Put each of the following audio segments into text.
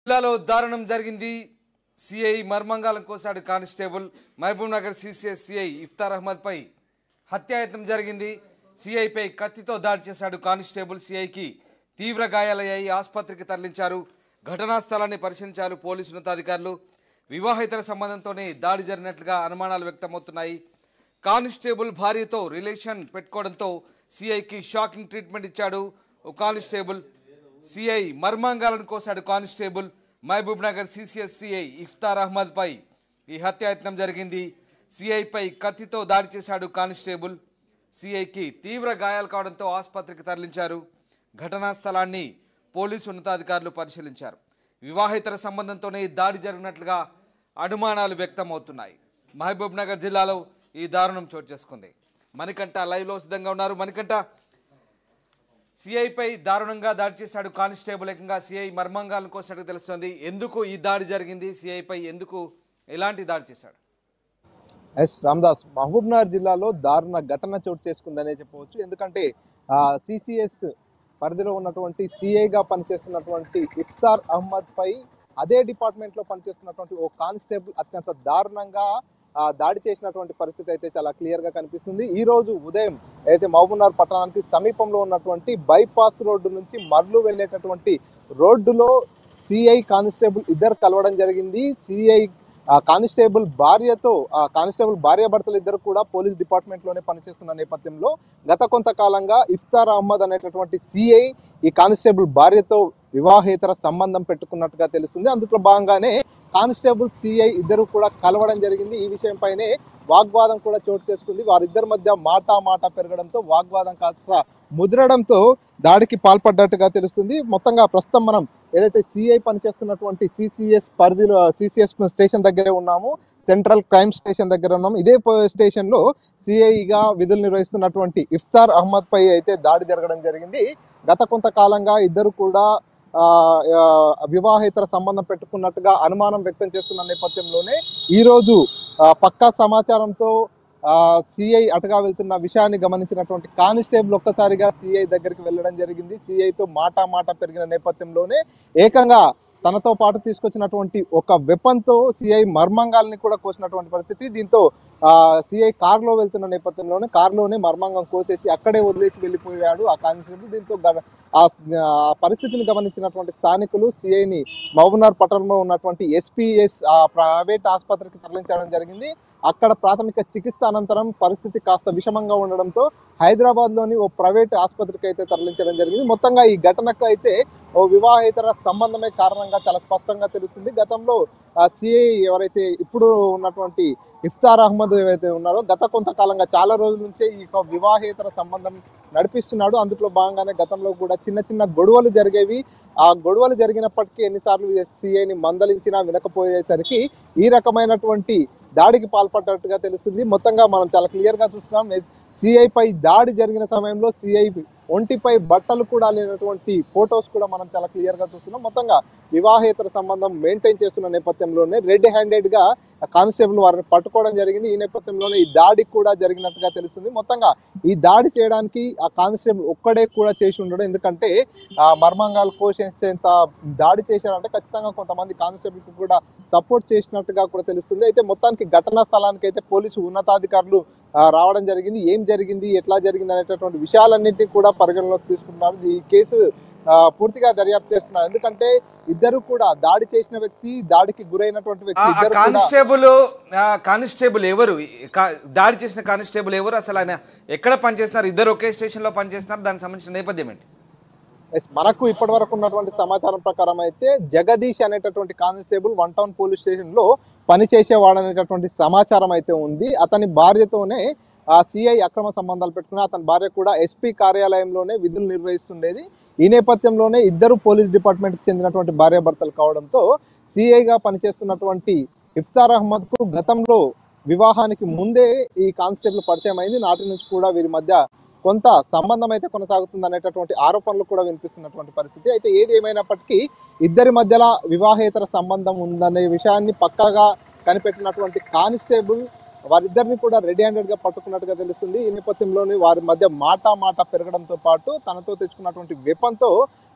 జిల్లాలో దారుణం జరిగింది సిఐ మర్మంగాలం కోసాడు constable Mahabub Nagar CCS CI Iftar అహ్మద్పై హత్యాయత్నం జరిగింది సిఐపై కత్తితో దాడి చేశాడు కానిస్టేబుల్ సిఐకి తీవ్ర గాయాలయ్యాయి ఆసుపత్రికి తరలించారు ఘటనా స్థలాన్ని పరిశీలించారు పోలీసు ఉన్నతాధికారులు వివాహేతర సంబంధంతోనే దాడి జరిగినట్లుగా అనుమానాలు వ్యక్తమవుతున్నాయి కానిస్టేబుల్ భార్యతో రిలేషన్ పెట్టుకోవడంతో సిఐకి షాకింగ్ ట్రీట్మెంట్ ఇచ్చాడు ఓ కానిస్టేబుల్ సిఐ మర్మాంగాలను కోశాడు constable Mahabub Nagar CCS CI Iftar Ahmed పై ఈ హత్యాయత్నం జరిగింది సిఐపై కత్తితో దాడి చేశాడు కానిస్టేబుల్ సిఐకి తీవ్ర గాయాలు కావడంతో ఆసుపత్రికి తరలించారు ఘటనా స్థలాన్ని పోలీసు ఉన్నతాధికారులు పరిశీలించారు వివాహేతర సంబంధంతోనే ఈ దాడి జరిగినట్లుగా అనుమానాలు వ్యక్తమవుతున్నాయి మహబూబ్ నగర్ జిల్లాలో ఈ దారుణం చోటు చేసుకుంది మణికంఠ లైవ్లో సిద్ధంగా ఉన్నారు మణికంఠ సిఐపై దారుణంగా దాడి చేశాడు కానిస్టేబుల్ ఏకంగా సిఐ మర్మంగాలను కోసినట్టు తెలుస్తుంది ఎందుకు ఈ దాడి జరిగింది సిఐపై ఎందుకు ఎలాంటి దాడి చేశాడు ఎస్ రామ్దాస్ మహబూబ్ నగర్ జిల్లాలో దారుణ ఘటన చోటు చేసుకుందనే చెప్పవచ్చు ఎందుకంటే సిసిఎస్ పరిధిలో ఉన్నటువంటి సిఐగా పనిచేస్తున్నటువంటి ఇఫ్తార్ అహ్మద్ పై అదే డిపార్ట్మెంట్ లో పనిచేస్తున్నటువంటి ఓ కానిస్టేబుల్ అత్యంత దారుణంగా ఆ, దాడి చేసినటువంటి పరిస్థితి అయితే చాలా క్లియర్ గా కనిపిస్తుంది ఈ రోజు ఉదయం ఏదైతే మహబూబ్నగర్ పట్టణానికి సమీపంలో ఉన్నటువంటి బైపాస్ రోడ్డు నుంచి మర్లు వెళ్ళేటటువంటి రోడ్డులో సిఐ కానిస్టేబుల్ ఇద్దరు కలవడం జరిగింది సిఐ ఆ కానిస్టేబుల్ భార్యతో ఆ కానిస్టేబుల్ భార్య భర్తలు ఇద్దరు కూడా పోలీస్ డిపార్ట్మెంట్ లోనే పనిచేస్తున్న నేపథ్యంలో గత కొంతకాలంగా ఇఫ్తార్ అహ్మద్ అనేటటువంటి సిఐ ఈ కానిస్టేబుల్ భార్యతో వివాహేతర సంబంధం పెట్టుకున్నట్టుగా తెలుస్తుంది అందులో భాగంగానే కానిస్టేబుల్ సిఐ ఇద్దరు కూడా కలవడం జరిగింది ఈ విషయంపైనే వాగ్వాదం కూడా చోటు చేసుకుంది వారిద్దరి మధ్య మాట మాట పెరగడంతో వాగ్వాదం కాస్త ముదరడంతో దాడికి పాల్పడ్డట్టుగా తెలుస్తుంది మొత్తంగా ప్రస్తుతం మనం ఏదైతే సిఐ పనిచేస్తున్నటువంటి సిసిఎస్ పరిధిలో సిసిఎస్ స్టేషన్ దగ్గరే ఉన్నాము సెంట్రల్ క్రైమ్ స్టేషన్ దగ్గర ఉన్నాము ఇదే పో- స్టేషన్ లో సిఐగా విధులు నిర్వహిస్తున్నటువంటి ఇఫ్తార్ అహ్మద్ పై అయితే దాడి జరగడం జరిగింది గత కొంతకాలంగా ఇద్దరు కూడా ఆ, ఆ, వివాహేతర సంబంధం పెట్టుకున్నట్టుగా అనుమానం వ్యక్తం చేస్తున్న నేపథ్యంలోనే ఈ రోజు ఆ, పక్కా సమాచారంతో సిఐ అటుగా వెళ్తున్న విషయాన్ని గమనించినటువంటి కానిస్టేబుల్ ఒక్కసారిగా సిఐ దగ్గరికి వెళ్ళడం జరిగింది సిఐతో మాట మాట పెరిగిన నేపథ్యంలోనే ఏకంగా తనతో పాటు తీసుకొచ్చినటువంటి ఒక వెపన్తో సిఐ మర్మంగాల్ని కూడా కోసినటువంటి పరిస్థితి దీంతో సిఐ కారులో వెళ్తున్న నేపథ్యంలోనే కారులోనే మర్మంగం కోసేసి అక్కడే వదిలేసి వెళ్ళిపోయాడు ఆ కానిస్టేబుల్ దీంతో గ- ఆ ఆ పరిస్థితిని గమనించినటువంటి స్థానికులు సిఐని మహబూబ్నగర్ పట్టణంలో ఉన్నటువంటి ఎస్పీఎస్ ప్రైవేట్ ఆసుపత్రికి తరలించడం జరిగింది అక్కడ ప్రాథమిక చికిత్స అనంతరం పరిస్థితి కాస్త విషమంగా ఉండడంతో హైదరాబాద్ లోని ఓ ప్రైవేట్ ఆసుపత్రికి అయితే తరలించడం జరిగింది మొత్తంగా ఈ ఘటనకు అయితే ఓ వివాహేతర సంబంధమే కారణంగా చాలా స్పష్టంగా తెలుస్తుంది గతంలో సిఐ ఎవరైతే ఇప్పుడు ఉన్నటువంటి ఇఫ్తార్ అహ్మద్ ఏవైతే ఉన్నారో గత కొంతకాలంగా చాలా రోజుల నుంచే ఈ యొక్క వివాహేతర సంబంధం నడిపిస్తున్నాడు అందులో భాగంగానే గతంలో కూడా చిన్న చిన్న గొడవలు జరిగేవి ఆ గొడవలు జరిగినప్పటికీ ఎన్నిసార్లు సిఐని మందలించినా వినకపోయేసరికి ఈ రకమైనటువంటి దాడికి పాల్పడ్డట్టుగా తెలుస్తుంది మొత్తంగా మనం చాలా క్లియర్ గా చూస్తున్నాం సిఐ పై దాడి జరిగిన సమయంలో సిఐ ఒంటిపై బట్టలు కూడా లేనటువంటి ఫొటోస్ కూడా మనం చాలా క్లియర్ గా చూస్తున్నాం మొత్తంగా వివాహేతర సంబంధం మెయింటైన్ చేస్తున్న నేపథ్యంలోనే రెడ్ హ్యాండెడ్ గా కానిస్టేబుల్ వారిని పట్టుకోవడం జరిగింది ఈ నేపథ్యంలోనే ఈ దాడి కూడా జరిగినట్టుగా తెలుస్తుంది మొత్తంగా ఈ దాడి చేయడానికి ఆ కానిస్టేబుల్ ఒక్కడే కూడా చేసి ఉండడం ఎందుకంటే ఆ మర్మంగాలు కోసేంత దాడి చేశారంటే ఖచ్చితంగా కొంతమంది కానిస్టేబుల్ కు కూడా సపోర్ట్ చేసినట్టుగా కూడా తెలుస్తుంది అయితే మొత్తానికి ఘటనా స్థలానికి అయితే పోలీసు ఉన్నతాధికారులు ఆ, రావడం జరిగింది ఏం జరిగింది ఎట్లా జరిగింది అనేటటువంటి విషయాలన్నింటినీ కూడా పరిగణలోకి తీసుకుంటున్నారు ఈ కేసు ఆ, పూర్తిగా దర్యాప్తు చేస్తున్నారు ఎందుకంటే ఇద్దరు కూడా దాడి చేసిన వ్యక్తి దాడికి గురైనటువంటి ఆ వ్యక్తి ఆ ఇద్దరు కూడా కానిస్టేబుల్ ఆ కానిస్టేబుల్ ఎవరు కా- దాడి చేసిన కానిస్టేబుల్ ఎవరు అసలు ఆయన ఎక్కడ పనిచేస్తున్నారు ఇద్దరు ఒకే స్టేషన్లో పనిచేస్తున్నారు దానికి సంబంధించిన నేపథ్యం ఏంటి ఎస్ మనకు ఇప్పటి వరకు ఉన్నటువంటి సమాచారం ప్రకారం అయితే జగదీష్ అనేటటువంటి constable one town police station లో పనిచేసేవాడు అనేటటువంటి సమాచారం అయితే ఉంది అతని భార్యతోనే ఆ సిఐ అక్రమ సంబంధాలు పెట్టుకుని అతని భార్య కూడా ఎస్పీ కార్యాలయంలోనే విధులు నిర్వహిస్తుండేది ఈ నేపథ్యంలోనే ఇద్దరు పోలీస్ డిపార్ట్మెంట్ కి చెందినటువంటి భార్యాభర్తలు కావడంతో సిఐగా పనిచేస్తున్నటువంటి ఇఫ్తార్ అహ్మద్ కు గతంలో వివాహానికి ముందే ఈ కానిస్టేబుల్ పరిచయం అయింది నాటి నుంచి కూడా వీరి మధ్య కొంత సంబంధం అయితే కొనసాగుతుంది అనేటటువంటి ఆరోపణలు కూడా వినిపిస్తున్నటువంటి పరిస్థితి అయితే ఏది ఏమైనప్పటికీ ఇద్దరి మధ్యలో వివాహేతర సంబంధం ఉందనే విషయాన్ని పక్కాగా కనిపెట్టినటువంటి కానిస్టేబుల్ వారిద్దరిని కూడా రెడీ హ్యాండెడ్ గా పట్టుకున్నట్టుగా తెలుస్తుంది ఈ నేపథ్యంలోని వారి మధ్య మాట మాట పెరగడంతో పాటు తనతో తెచ్చుకున్నటువంటి వెపంతో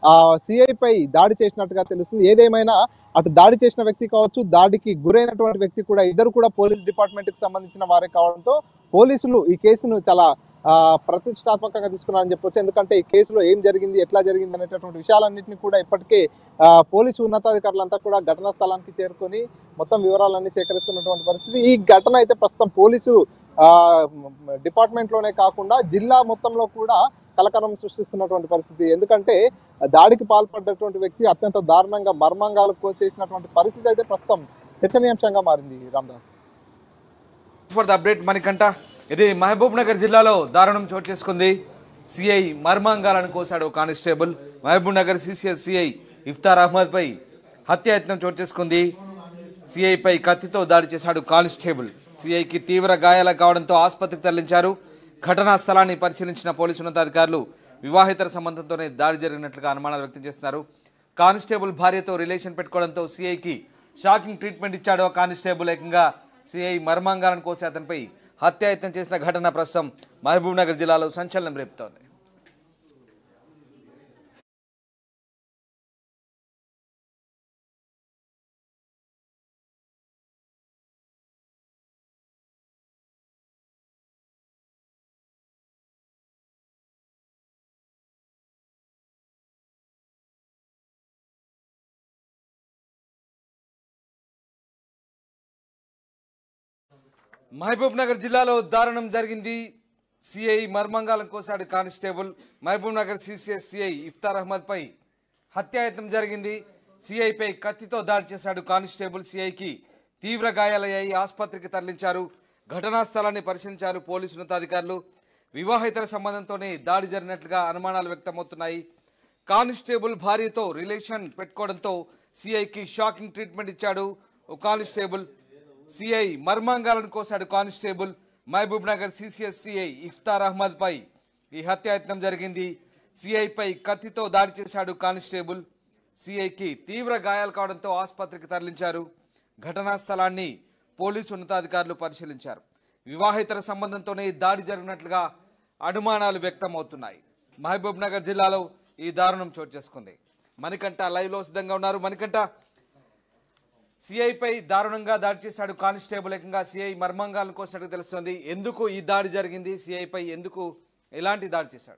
ఆ సిఐ పై దాడి చేసినట్టుగా తెలుస్తుంది ఏదేమైనా అటు దాడి చేసిన వ్యక్తి కావచ్చు దాడికి గురైనటువంటి వ్యక్తి కూడా ఇద్దరు కూడా పోలీస్ డిపార్ట్మెంట్ కి సంబంధించిన వారే కావడంతో పోలీసులు ఈ కేసును చాలా ఆ, ప్రతిష్టాత్మకంగా తీసుకున్నారని చెప్పొచ్చు ఎందుకంటే ఈ కేసులో ఏం జరిగింది ఎట్లా జరిగింది అనేటటువంటి విషయాలన్నింటినీ కూడా ఇప్పటికే ఆ, పోలీసు ఉన్నతాధికారులంతా కూడా ఘటనా స్థలానికి చేరుకొని మొత్తం వివరాలన్నీ సేకరిస్తున్నటువంటి పరిస్థితి ఈ ఘటన అయితే ప్రస్తుతం పోలీసు ఆ, డిపార్ట్మెంట్ లోనే కాకుండా జిల్లా మొత్తంలో కూడా కలకలం సృష్టిస్తున్నటువంటి పరిస్థితి ఎందుకంటే దాడికి పాల్పడ్డటువంటి వ్యక్తి అత్యంత దారుణంగా మర్మంగాలకు కోసేసినటువంటి పరిస్థితి అయితే ప్రస్తుతం చర్చనీయాంశంగా మారింది Ramdas for the update Manikanta ఇది మహబూబ్ నగర్ జిల్లాలో దారుణం చోటు చేసుకుంది సిఐ మర్మాంగాలను కోశాడు ఓ constable Mahabub Nagar CCS CI Iftar Ahmed పై హత్యాయత్నం చోటు చేసుకుంది సిఐపై కత్తితో దాడి చేశాడు కానిస్టేబుల్ సిఐకి తీవ్ర గాయాలు కావడంతో ఆసుపత్రికి తరలించారు ఘటనా స్థలాన్ని పరిశీలించిన పోలీసు ఉన్నతాధికారులు వివాహేతర సంబంధంతోనే దాడి జరిగినట్లుగా అనుమానాలు వ్యక్తం చేస్తున్నారు కానిస్టేబుల్ భార్యతో రిలేషన్ పెట్టుకోవడంతో సిఐకి షాకింగ్ ట్రీట్మెంట్ ఇచ్చాడు ఆ కానిస్టేబుల్ ఏకంగా సిఐ మర్మాంగాలను కోసి అతనిపై హత్యాయత్నం చేసిన ఘటన ప్రస్తుతం మహబూబ్ నగర్ జిల్లాలో సంచలనం రేపుతోంది మహబూబ్ నగర్ జిల్లాలో దారుణం జరిగింది సిఐ మర్మంగాలం కోసాడు constable Mahabub Nagar CCS CI Iftar Ahmed పై హత్యాయత్నం జరిగింది సిఐపై కత్తితో దాడి చేశాడు కానిస్టేబుల్ సిఐకి తీవ్ర గాయాలయ్యాయి ఆసుపత్రికి తరలించారు ఘటనా స్థలాన్ని పరిశీలించారు పోలీసు ఉన్నతాధికారులు వివాహేతర సంబంధంతోనే దాడి జరిగినట్లుగా అనుమానాలు వ్యక్తమవుతున్నాయి కానిస్టేబుల్ భార్యతో రిలేషన్ పెట్టుకోవడంతో సిఐకి షాకింగ్ ట్రీట్మెంట్ ఇచ్చాడు ఓ కానిస్టేబుల్ సిఐ మర్మాంగాలను కోశాడు constable Mahabub Nagar CCS CI Iftar Ahmed పై ఈ హత్యాయత్నం జరిగింది సిఐపై కత్తితో దాడి చేశాడు కానిస్టేబుల్ సిఐకి తీవ్ర గాయాలు కావడంతో ఆసుపత్రికి తరలించారు ఘటనా స్థలాన్ని పోలీసు ఉన్నతాధికారులు పరిశీలించారు వివాహేతర సంబంధంతోనే ఈ దాడి జరిగినట్లుగా అనుమానాలు వ్యక్తమవుతున్నాయి మహబూబ్ నగర్ జిల్లాలో ఈ దారుణం చోటు చేసుకుంది మణికంఠ లైవ్లో సిద్ధంగా ఉన్నారు మణికంఠ సిఐపై దారుణంగా దాడి చేశాడు కానిస్టేబుల్ ఏకంగా సిఐ మర్మంగాలను కోసినట్టు తెలుస్తుంది ఎందుకు ఈ దాడి జరిగింది సిఐపై ఎందుకు ఎలాంటి దాడి చేశాడు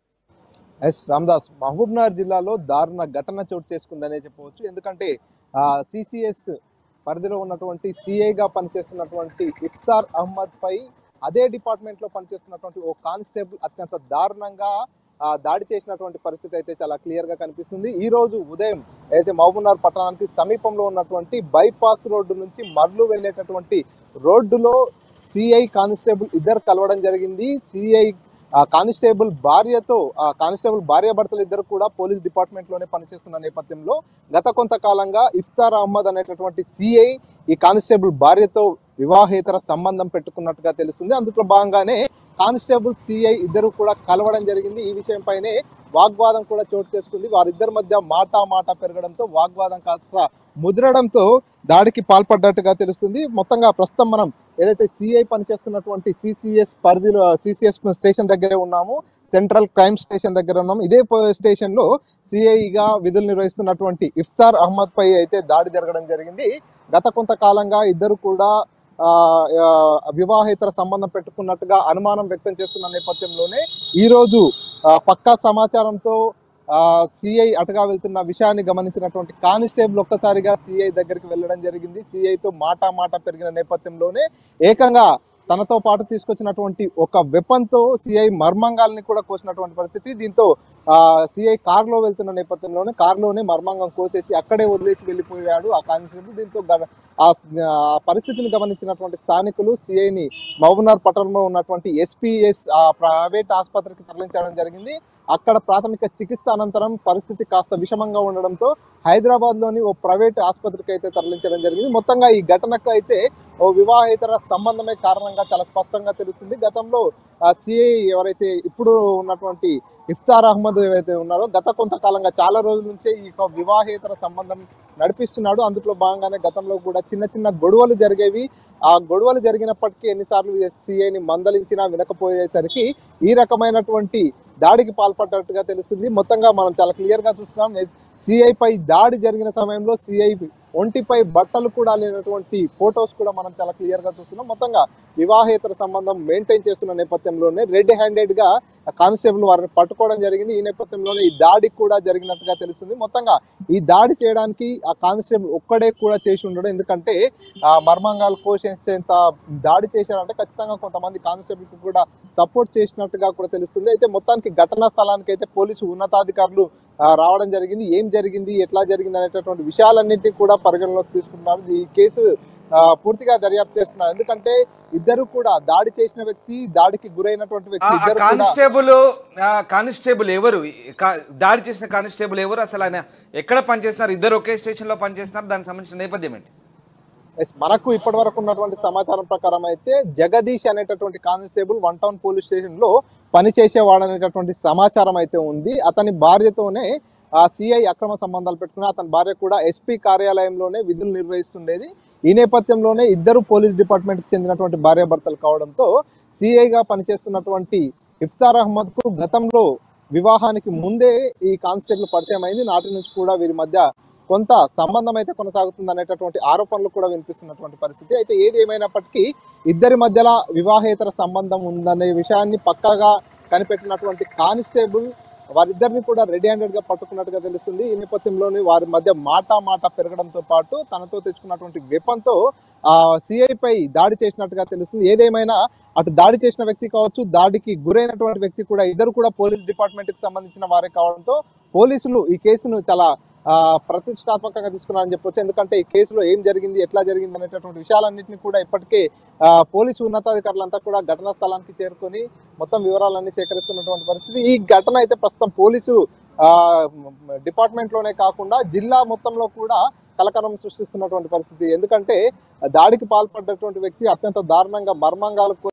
ఎస్ రామ్దాస్ మహబూబ్ నగర్ జిల్లాలో దారుణ ఘటన చోటు చేసుకుందనే చెప్పవచ్చు ఎందుకంటే సిసిఎస్ పరిధిలో ఉన్నటువంటి సిఐగా పనిచేస్తున్నటువంటి ఇఫ్తార్ అహ్మద్ పై అదే డిపార్ట్మెంట్ లో పనిచేస్తున్నటువంటి ఓ కానిస్టేబుల్ అత్యంత దారుణంగా ఆ, దాడి చేసినటువంటి పరిస్థితి అయితే చాలా క్లియర్ గా కనిపిస్తుంది ఈ రోజు ఉదయం అయితే మహబూబ్నగర్ పట్టణానికి సమీపంలో ఉన్నటువంటి బైపాస్ రోడ్డు నుంచి మర్లు వెళ్ళేటటువంటి రోడ్డులో సిఐ కానిస్టేబుల్ ఇద్దరు కలవడం జరిగింది సిఐ ఆ కానిస్టేబుల్ భార్యతో ఆ కానిస్టేబుల్ భార్య భర్తలు ఇద్దరు కూడా పోలీస్ డిపార్ట్మెంట్ లోనే పనిచేస్తున్న నేపథ్యంలో గత కొంతకాలంగా ఇఫ్తార్ అహ్మద్ అనేటటువంటి సిఐ ఈ కానిస్టేబుల్ భార్యతో వివాహేతర సంబంధం పెట్టుకున్నట్టుగా తెలుస్తుంది అందులో భాగంగానే కానిస్టేబుల్ సిఐ ఇద్దరు కూడా కలవడం జరిగింది ఈ విషయంపైనే వాగ్వాదం కూడా చోటు చేసుకుంది వారిద్దరి మధ్య మాట మాట పెరగడంతో వాగ్వాదం కాస్త ముద్రడంతో దాడికి పాల్పడ్డట్టుగా తెలుస్తుంది మొత్తంగా ప్రస్తుతం మనం ఏదైతే సిఐ పనిచేస్తున్నటువంటి సిసిఎస్ పరిధిలో సిసిఎస్ స్టేషన్ దగ్గరే ఉన్నాము సెంట్రల్ క్రైమ్ స్టేషన్ దగ్గర ఉన్నాము ఇదే పో- స్టేషన్ లో సిఐగా విధులు నిర్వహిస్తున్నటువంటి ఇఫ్తార్ అహ్మద్ పై అయితే దాడి జరగడం జరిగింది గత కొంతకాలంగా ఇద్దరు కూడా ఆ, ఆ, వివాహేతర సంబంధం పెట్టుకున్నట్టుగా అనుమానం వ్యక్తం చేస్తున్న నేపథ్యంలోనే ఈ రోజు ఆ, పక్కా సమాచారంతో సిఐ అటుగా వెళ్తున్న విషయాన్ని గమనించినటువంటి కానిస్టేబుల్ ఒక్కసారిగా సిఐ దగ్గరికి వెళ్ళడం జరిగింది సిఐతో మాట మాట పెరిగిన నేపథ్యంలోనే ఏకంగా తనతో పాటు తీసుకొచ్చినటువంటి ఒక వెపన్ తో సిఐ మర్మంగాల్ని కూడా కోసినటువంటి పరిస్థితి దీంతో ఆ సిఐ కారులో వెళ్తున్న నేపథ్యంలోనే కారులోనే మర్మాంగం కోసేసి అక్కడే వదిలేసి వెళ్ళిపోయాడు ఆ కానిస్టేబుల్ దీంతో గ- ఆ ఆ పరిస్థితిని గమనించినటువంటి స్థానికులు సిఐని మహబూబ్నగర్ పట్టణంలో ఉన్నటువంటి ఎస్పీఎస్ ఆ ప్రైవేట్ ఆసుపత్రికి తరలించడం జరిగింది అక్కడ ప్రాథమిక చికిత్స అనంతరం పరిస్థితి కాస్త విషమంగా ఉండడంతో హైదరాబాద్ లోని ఓ ప్రైవేట్ ఆసుపత్రికి అయితే తరలించడం జరిగింది మొత్తంగా ఈ ఘటనకు అయితే ఓ వివాహేతర సంబంధమే కారణంగా చాలా స్పష్టంగా తెలుస్తుంది గతంలో ఆ సిఐ ఎవరైతే ఇప్పుడు ఉన్నటువంటి ఇఫ్తార్ అహ్మద్ ఏవైతే ఉన్నారో గత కొంతకాలంగా చాలా రోజుల నుంచే ఈ యొక్క వివాహేతర సంబంధం నడిపిస్తున్నాడు అందులో భాగంగానే గతంలో కూడా చిన్న చిన్న గొడవలు జరిగేవి ఆ గొడవలు జరిగినప్పటికీ ఎన్నిసార్లు సిఐని మందలించినా వినకపోయేసరికి ఈ రకమైనటువంటి దాడికి పాల్పడ్డట్టుగా తెలుస్తుంది మొత్తంగా మనం చాలా క్లియర్ గా చూస్తున్నాం సిఐ పై దాడి జరిగిన సమయంలో సిఐ ఒంటిపై బట్టలు కూడా లేనటువంటి ఫొటోస్ కూడా మనం చాలా క్లియర్ గా చూస్తున్నాం మొత్తంగా వివాహేతర సంబంధం మెయింటైన్ చేస్తున్న నేపథ్యంలోనే రెడ్ హ్యాండెడ్ గా కానిస్టేబుల్ వారిని పట్టుకోవడం జరిగింది ఈ నేపథ్యంలోనే ఈ దాడి కూడా జరిగినట్టుగా తెలుస్తుంది మొత్తంగా ఈ దాడి చేయడానికి ఆ కానిస్టేబుల్ ఒక్కడే కూడా చేసి ఉండడం ఎందుకంటే ఆ మర్మంగాలు కోసేంత దాడి చేశారంటే ఖచ్చితంగా కొంతమంది కానిస్టేబుల్ కు కూడా సపోర్ట్ చేసినట్టుగా కూడా తెలుస్తుంది అయితే మొత్తానికి ఘటనా స్థలానికి అయితే పోలీసు ఉన్నతాధికారులు ఆ, రావడం జరిగింది ఏం జరిగింది ఎట్లా జరిగింది అనేటటువంటి విషయాలన్నింటినీ కూడా పరిగణలోకి తీసుకుంటున్నారు ఈ కేసు ఆ, పూర్తిగా దర్యాప్తు చేస్తున్నారు ఎందుకంటే ఇద్దరు కూడా దాడి చేసిన వ్యక్తి దాడికి గురైనటువంటి ఆ వ్యక్తి ఆ ఇద్దరు కూడా కానిస్టేబుల్ ఆ కానిస్టేబుల్ ఎవరు కా- దాడి చేసిన కానిస్టేబుల్ ఎవరు అసలు ఆయన ఎక్కడ పనిచేస్తున్నారు ఇద్దరు ఒకే స్టేషన్ లో పనిచేస్తున్నారు దానికి సంబంధించిన నేపథ్యం ఏంటి ఎస్ మనకు ఇప్పటి వరకు ఉన్నటువంటి సమాచారం ప్రకారం అయితే జగదీష్ అనేటటువంటి constable one town police station లో పనిచేసేవాడు అనేటటువంటి సమాచారం అయితే ఉంది అతని భార్యతోనే ఆ సిఐ అక్రమ సంబంధాలు పెట్టుకుని అతని భార్య కూడా ఎస్పీ కార్యాలయంలోనే విధులు నిర్వహిస్తుండేది ఈ నేపథ్యంలోనే ఇద్దరు పోలీస్ డిపార్ట్మెంట్ కి చెందినటువంటి భార్యాభర్తలు కావడంతో సిఐగా పనిచేస్తున్నటువంటి ఇఫ్తార్ అహ్మద్ కు గతంలో వివాహానికి ముందే ఈ కానిస్టేబుల్ పరిచయం అయింది నాటి నుంచి కూడా వీరి మధ్య కొంత సంబంధం అయితే కొనసాగుతుంది అనేటటువంటి ఆరోపణలు కూడా వినిపిస్తున్నటువంటి పరిస్థితి అయితే ఏది ఏమైనప్పటికీ ఇద్దరి మధ్యలో వివాహేతర సంబంధం ఉందనే విషయాన్ని పక్కాగా కనిపెట్టినటువంటి కానిస్టేబుల్ వారిద్దరిని కూడా రెడీ హ్యాండెడ్ గా పట్టుకున్నట్టుగా తెలుస్తుంది ఈ నేపథ్యంలోని వారి మధ్య మాట మాట పెరగడంతో పాటు తనతో తెచ్చుకున్నటువంటి వెపంతో ఆ సిఐ పై దాడి చేసినట్టుగా తెలుస్తుంది ఏదేమైనా అటు దాడి చేసిన వ్యక్తి కావచ్చు దాడికి గురైనటువంటి వ్యక్తి కూడా ఇద్దరు కూడా పోలీస్ డిపార్ట్మెంట్ కి సంబంధించిన వారే కావడంతో పోలీసులు ఈ కేసును చాలా ఆ, ప్రతిష్టాత్మకంగా తీసుకున్నారని చెప్పొచ్చు ఎందుకంటే ఈ కేసులో ఏం జరిగింది ఎట్లా జరిగింది అనేటటువంటి విషయాలన్నింటినీ కూడా ఇప్పటికే ఆ, పోలీసు ఉన్నతాధికారులంతా కూడా ఘటనా స్థలానికి చేరుకొని మొత్తం వివరాలన్నీ సేకరిస్తున్నటువంటి పరిస్థితి ఈ ఘటన అయితే ప్రస్తుతం పోలీసు ఆ, డిపార్ట్మెంట్ లోనే కాకుండా జిల్లా మొత్తంలో కూడా కలకలం సృష్టిస్తున్నటువంటి పరిస్థితి ఎందుకంటే దాడికి పాల్పడ్డటువంటి వ్యక్తి అత్యంత దారుణంగా మర్మంగాలకు